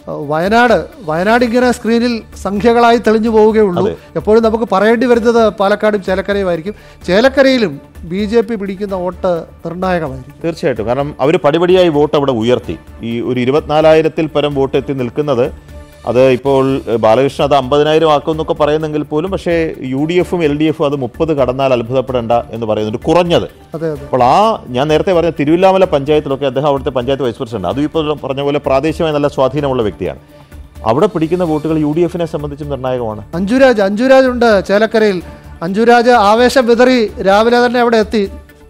ഏഹ്, വയനാട് വയനാട് ഇങ്ങനെ സ്ക്രീനിൽ സംഖ്യകളായി തെളിഞ്ഞു പോവുകയുള്ളൂ എപ്പോഴും നമുക്ക് പറയേണ്ടി വരുന്നത് പാലക്കാടും ചേലക്കരയുമായിരിക്കും ചേലക്കരയിലും ബി ജെ പി പിടിക്കുന്ന വോട്ട് നിർണായകമായിരിക്കും തീർച്ചയായിട്ടും കാരണം അവർ പടിപടിയായി വോട്ട് അവിടെ ഉയർത്തി ഈ ഒരു ഇരുപത്തിനാലായിരത്തിൽ പരം വോട്ട് എത്തി നിൽക്കുന്നത് അത് ഇപ്പോൾ ഏഹ്, ബാലകൃഷ്ണൻ അത് അമ്പതിനായിരം ആക്കും എന്നൊക്കെ പറയുന്നെങ്കിൽ പോലും പക്ഷേ യു ഡി എഫും എൽ ഡി എഫും അത് മുപ്പത് കടന്നാൽ അത്ഭുതപ്പെടേണ്ട എന്ന് പറയുന്നുണ്ട് കുറഞ്ഞത് അതെ അതെ അപ്പോൾ ആ ഞാൻ നേരത്തെ പറഞ്ഞ തിരുവില്ലാമല പഞ്ചായത്തിലൊക്കെ അദ്ദേഹം അവിടുത്തെ പഞ്ചായത്ത് വൈസ് പ്രസിഡന്റ് അതും ഇപ്പോൾ പറഞ്ഞ പോലെ പ്രാദേശികമായി നല്ല സ്വാധീനമുള്ള വ്യക്തിയാണ് അവിടെ പിടിക്കുന്ന വോട്ടുകൾ യു ഡി എഫിനെ സംബന്ധിച്ചും നിർണായകമാണ് അഞ്ജുരാജ് അഞ്ജുരാജ് ഉണ്ട് ചേലക്കരയിൽ അഞ്ജുരാജ് ആവേശം വിതറി രാവിലെ തന്നെ അവിടെ എത്തി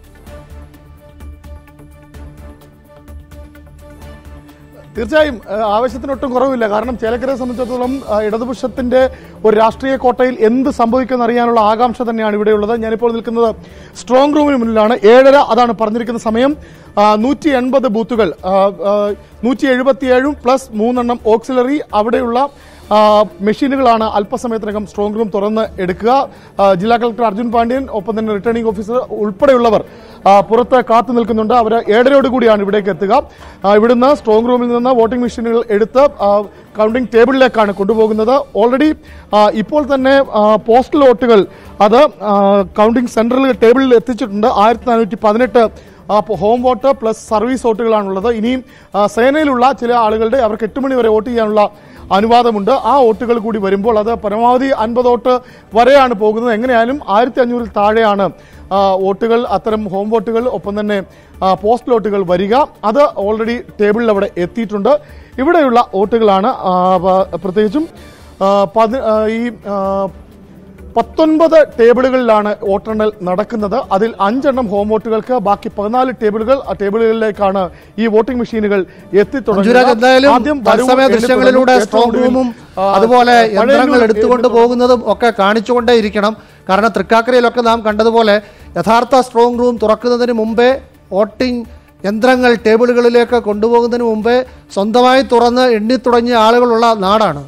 തീർച്ചയായും ഏഹ്, ആവേശത്തിനൊട്ടും കുറവില്ല കാരണം ചേലക്കരയെ സംബന്ധിച്ചിടത്തോളം ഏഹ്, ഇടതുപക്ഷത്തിന്റെ ഒരു രാഷ്ട്രീയ കോട്ടയിൽ എന്ത് സംഭവിക്കുമെന്ന് അറിയാനുള്ള ആകാംക്ഷ തന്നെയാണ് ഇവിടെയുള്ളത് ഞാനിപ്പോൾ നിൽക്കുന്നത് സ്ട്രോങ് റൂമിന് മുന്നിലാണ് ഏഴര അതാണ് പറഞ്ഞിരിക്കുന്ന സമയം നൂറ്റി എൺപത് ബൂത്തുകൾ നൂറ്റി എഴുപത്തിയേഴും പ്ലസ് മൂന്നെണ്ണം ഓക്സിലറി അവിടെയുള്ള ആ, മെഷീനുകളാണ് അല്പസമയത്തിനകം സ്ട്രോങ് റൂം തുറന്ന് എടുക്കുക ആ, ജില്ലാ കളക്ടർ അർജുൻ പാണ്ഡ്യൻ ഒപ്പം തന്നെ റിട്ടേണിംഗ് ഓഫീസർ ഉൾപ്പെടെയുള്ളവർ ആ, പുറത്ത് കാത്തു നിൽക്കുന്നുണ്ട് അവർ ഏഴരയോട് കൂടിയാണ് ഇവിടേക്ക് എത്തുക ആ, ഇവിടുന്ന് സ്ട്രോങ് റൂമിൽ നിന്ന് വോട്ടിംഗ് മെഷീനുകൾ എടുത്ത് ആ, കൗണ്ടിംഗ് ടേബിളിലേക്കാണ് കൊണ്ടുപോകുന്നത് ഓൾറെഡി ആ, ഇപ്പോൾ തന്നെ ആ, പോസ്റ്റൽ വോട്ടുകൾ അത് ആ, കൗണ്ടിംഗ് സെന്ററിൽ ടേബിളിൽ എത്തിച്ചിട്ടുണ്ട് ആയിരത്തി നാനൂറ്റി പതിനെട്ട് ആ, പോ- ഹോം വോട്ട് പ്ലസ് സർവീസ് വോട്ടുകളാണുള്ളത് ഇനിയും ആ, സേനയിലുള്ള ചില ആളുകളുടെ അവർക്ക് എട്ട് മണി വരെ വോട്ട് ചെയ്യാനുള്ള അനുവാദമുണ്ട് ആ വോട്ടുകൾ കൂടി വരുമ്പോൾ അത് പരമാവധി അൻപത് വോട്ട് വരെയാണ് പോകുന്നത് എങ്ങനെയായാലും ആയിരത്തി അഞ്ഞൂറിൽ താഴെയാണ് ആ, വോട്ടുകൾ അത്തരം ഹോം വോട്ടുകൾ ഒപ്പം തന്നെ ആ, പോസ്റ്റൽ വോട്ടുകൾ വരിക അത് ഓൾറെഡി ടേബിളിൽ അവിടെ എത്തിയിട്ടുണ്ട് ഇവിടെയുള്ള വോട്ടുകളാണ് ആ, പ- പ്രത്യേകിച്ചും ആ, പതി- ആ, ഈ ആ, പത്തൊൻപത് ടേബിളുകളിലാണ് വോട്ടെണ്ണൽ നടക്കുന്നത് അതിൽ അഞ്ചെണ്ണം ഹോം വോട്ടുകൾക്ക് ബാക്കി പതിനാല് ടേബിളുകൾ ആ ടേബിളുകളിലേക്കാണ് ഈ വോട്ടിംഗ് മെഷീനുകൾ മഞ്ജുരാജ് എന്തായാലും ആദ്യം വരൂ തത്സമയ എന്ന് ദൃശ്യങ്ങളിലൂടെ തുടങ്ങും. സ്ട്രോങ് ഏറ്റവും റൂമും ആ, അതുപോലെ പഴയ യന്ത്രങ്ങൾ ഒരു എടുത്തുകൊണ്ട് എന്ന് പോകുന്നതും ഒക്കെ കാണിച്ചുകൊണ്ടേ ഇരിക്കണം കാരണം തൃക്കാക്കരയിലൊക്കെ നാം കണ്ടതുപോലെ യഥാർത്ഥ സ്ട്രോങ് റൂം തുറക്കുന്നതിന് മുമ്പേ വോട്ടിംഗ് യന്ത്രങ്ങൾ ടേബിളുകളിലേക്ക് കൊണ്ടുപോകുന്നതിന് മുമ്പേ സ്വന്തമായി തുറന്ന് എണ്ണി തുടങ്ങിയ ആളുകളുള്ള നാടാണ്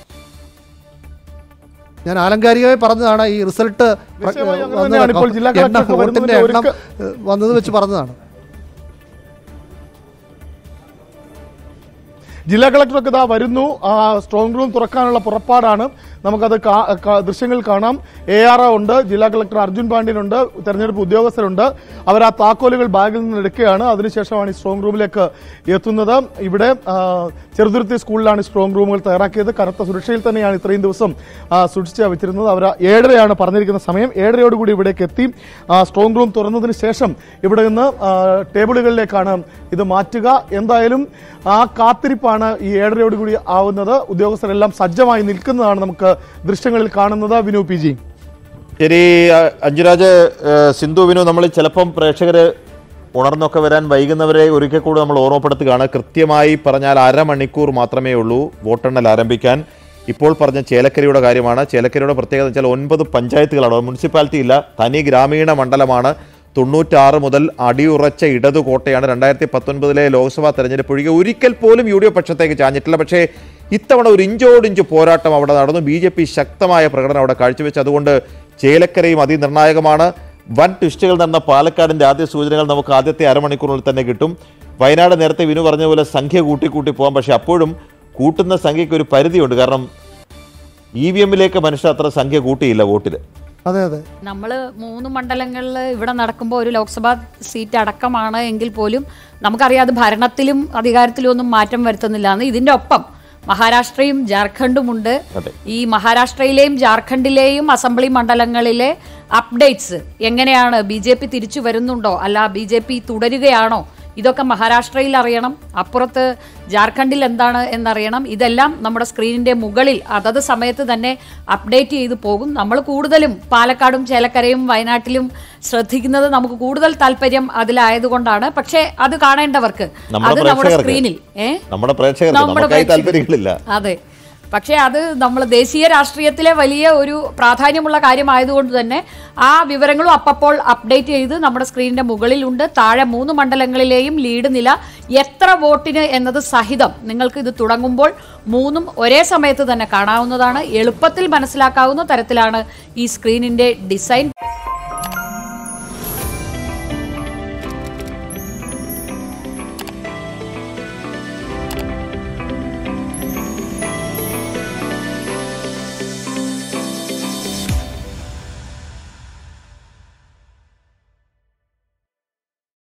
ഞാൻ ആലങ്കാരികമായി പറഞ്ഞതാണ് ഈ റിസൾട്ട് നിശ്ചയമായും അങ്ങനെ തന്നെയാണ് ഇപ്പോൾ ജില്ലാ കളക്ടർ ഒക്കെ വോട്ടിന്റെ വരുന്നതിന്റെ എണ്ണം ഒരുക്ക- ഏഹ്, വന്നത് വെച്ച് പറഞ്ഞതാണ് ജില്ലാ കളക്ടറൊക്കെ ഇതാ വരുന്നു ആ, സ്ട്രോങ് റൂം തുറക്കാനുള്ള പുറപ്പാടാണ് നമുക്കത് കാ- കാ- ദൃശ്യങ്ങൾ കാണാം എ ആർ ഉണ്ട് ജില്ലാ കളക്ടർ അർജുൻ പാണ്ഡ്യനുണ്ട് തെരഞ്ഞെടുപ്പ് ഉദ്യോഗസ്ഥരുണ്ട് അവർ ആ താക്കോലുകൾ ബാഗിൽ നിന്ന് എടുക്കുകയാണ് അതിനുശേഷമാണ് ഈ സ്ട്രോങ് റൂമിലേക്ക് എത്തുന്നത് ഇവിടെ ആ, ചെറുതുരുത്തി സ്കൂളിലാണ് ഈ സ്ട്രോങ് റൂമുകൾ തയ്യാറാക്കിയത് കനത്ത സുരക്ഷയിൽ തന്നെയാണ് ഇത്രയും ദിവസം ആ, സൂക്ഷിച്ച് വെച്ചിരുന്നത് അവർ ഏഴരയാണ് പറഞ്ഞിരിക്കുന്ന സമയം ഏഴരയോടുകൂടി ഇവിടേക്ക് എത്തി ആ, സ്ട്രോങ് റൂം തുറന്നതിന് ശേഷം ഇവിടെ നിന്ന് ആ, ടേബിളുകളിലേക്കാണ് ഇത് മാറ്റുക എന്തായാലും ആ കാത്തിരിപ്പാണ് ഈ ഏഴരയോടുകൂടി ആവുന്നത് ഉദ്യോഗസ്ഥരെല്ലാം സജ്ജമായി നിൽക്കുന്നതാണ് നമുക്ക് ദൃശ്യങ്ങളിൽ കാണുന്നത് വിനു പി ജി ശരി അ- അഞ്ജുരാജ് ഏഹ്, സിന്ധു വിനു നമ്മൾ ചിലപ്പം പ്രേക്ഷകര് ഉണർന്നൊക്കെ വരാൻ വൈകുന്നവരെ ഒരിക്കൽ കൂടി നമ്മൾ ഓർമ്മപ്പെടുത്തുകയാണ് കൃത്യമായി പറഞ്ഞാൽ അരമണിക്കൂർ മാത്രമേ ഉള്ളൂ വോട്ടെണ്ണൽ ആരംഭിക്കാൻ ഇപ്പോൾ പറഞ്ഞ ചേലക്കരയുടെ കാര്യമാണ് ചേലക്കരയുടെ പ്രത്യേകത എന്ന് വെച്ചാൽ ഒൻപത് പഞ്ചായത്തുകളാണ് മുനിസിപ്പാലിറ്റി ഇല്ല തനി ഗ്രാമീണ മണ്ഡലമാണ് തൊണ്ണൂറ്റാറ് മുതൽ അടിയുറച്ച ഇടതു കോട്ടയാണ് രണ്ടായിരത്തി പത്തൊൻപതിലെ ലോക്സഭാ തെരഞ്ഞെടുപ്പ് ഒഴികെ ഒരിക്കൽ പോലും യു ഡി എഫ് പക്ഷത്തേക്ക് ചാഞ്ഞിട്ടില്ല പക്ഷേ ഇത്തവണ ഒരു ഇഞ്ചോടിഞ്ച് പോരാട്ടം അവിടെ നടന്നു ബി ജെ പി ശക്തമായ പ്രകടനം അവിടെ കാഴ്ചവെച്ചു അതുകൊണ്ട് ചേലക്കരയും അതിനിർണായകമാണ് വൻ ട്വിസ്റ്റുകൾ നടന്ന പാലക്കാടിന്റെ ആദ്യ സൂചനകൾ നമുക്ക് ആദ്യത്തെ അരമണിക്കൂറിനുള്ളിൽ തന്നെ കിട്ടും വയനാട് നേരത്തെ വിനു പറഞ്ഞ പോലെ സംഖ്യ കൂട്ടി കൂട്ടി പോകാം പക്ഷെ അപ്പോഴും കൂട്ടുന്ന സംഖ്യയ്ക്ക് ഒരു പരിധിയുണ്ട് കാരണം ഇ വി എമ്മിലേക്ക് മനുഷ്യർ അത്ര സംഖ്യ കൂട്ടിയില്ല വോട്ടിൽ അതെ അതെ നമ്മൾ മൂന്ന് മണ്ഡലങ്ങളിൽ ഇവിടെ നടക്കുമ്പോൾ ഒരു ലോക്സഭാ സീറ്റ് അടക്കമാണ് എങ്കിൽ പോലും നമുക്കറിയാം അത് ഭരണത്തിലും അധികാരത്തിലും ഒന്നും മാറ്റം വരുത്തുന്നില്ല എന്ന് ഇതിന്റെ ഒപ്പം മഹാരാഷ്ട്രയും ജാർഖണ്ഡുമുണ്ട് അതെ. ഈ മഹാരാഷ്ട്രയിലെയും ജാർഖണ്ഡിലെയും അസംബ്ലി മണ്ഡലങ്ങളിലെ അപ്ഡേറ്റ്സ് എങ്ങനെയാണ് ബി ജെ പി തിരിച്ചു വരുന്നുണ്ടോ അല്ല ബി ജെ പി തുടരുകയാണോ ഇതൊക്കെ മഹാരാഷ്ട്രയിൽ അറിയണം അപ്പുറത്ത് ജാർഖണ്ഡിൽ എന്താണ് എന്നറിയണം ഇതെല്ലാം നമ്മുടെ സ്ക്രീനിന്റെ മുകളിൽ അതത് സമയത്ത് തന്നെ അപ്ഡേറ്റ് ചെയ്ത് പോകും നമ്മൾ കൂടുതലും പാലക്കാടും ചേലക്കരയും വയനാട്ടിലും ശ്രദ്ധിക്കുന്നത് നമുക്ക് കൂടുതൽ താല്പര്യം അതിലായതുകൊണ്ടാണ് പക്ഷേ അത് കാണേണ്ടവർക്ക് നമ്മുടെ അത് നമ്മുടെ പ്രേക്ഷകർക്ക്. സ്ക്രീനിൽ ഏ നമ്മുടെ പ്രേക്ഷകർക്ക് നമ്മുടെ നമുക്കായി പ്രേക്ഷകർക്ക്. താല്പര്യങ്ങളില്ല അതെ പക്ഷേ അത് നമ്മൾ ദേശീയ രാഷ്ട്രീയത്തിലെ വലിയ ഒരു പ്രാധാന്യമുള്ള കാര്യമായതുകൊണ്ട് തന്നെ ആ വിവരങ്ങളും അപ്പപ്പോൾ അപ്ഡേറ്റ് ചെയ്ത് നമ്മുടെ സ്ക്രീനിന്റെ മുകളിലുണ്ട് താഴെ മൂന്ന് മണ്ഡലങ്ങളിലെയും ലീഡ് നില എത്ര വോട്ടിന് എന്നത് സഹിതം നിങ്ങൾക്ക് ഇത് തുടങ്ങുമ്പോൾ മൂന്നും ഒരേ സമയത്ത് തന്നെ കാണാവുന്നതാണ് എളുപ്പത്തിൽ മനസ്സിലാക്കാവുന്ന തരത്തിലാണ് ഈ സ്ക്രീനിന്റെ ഡിസൈൻ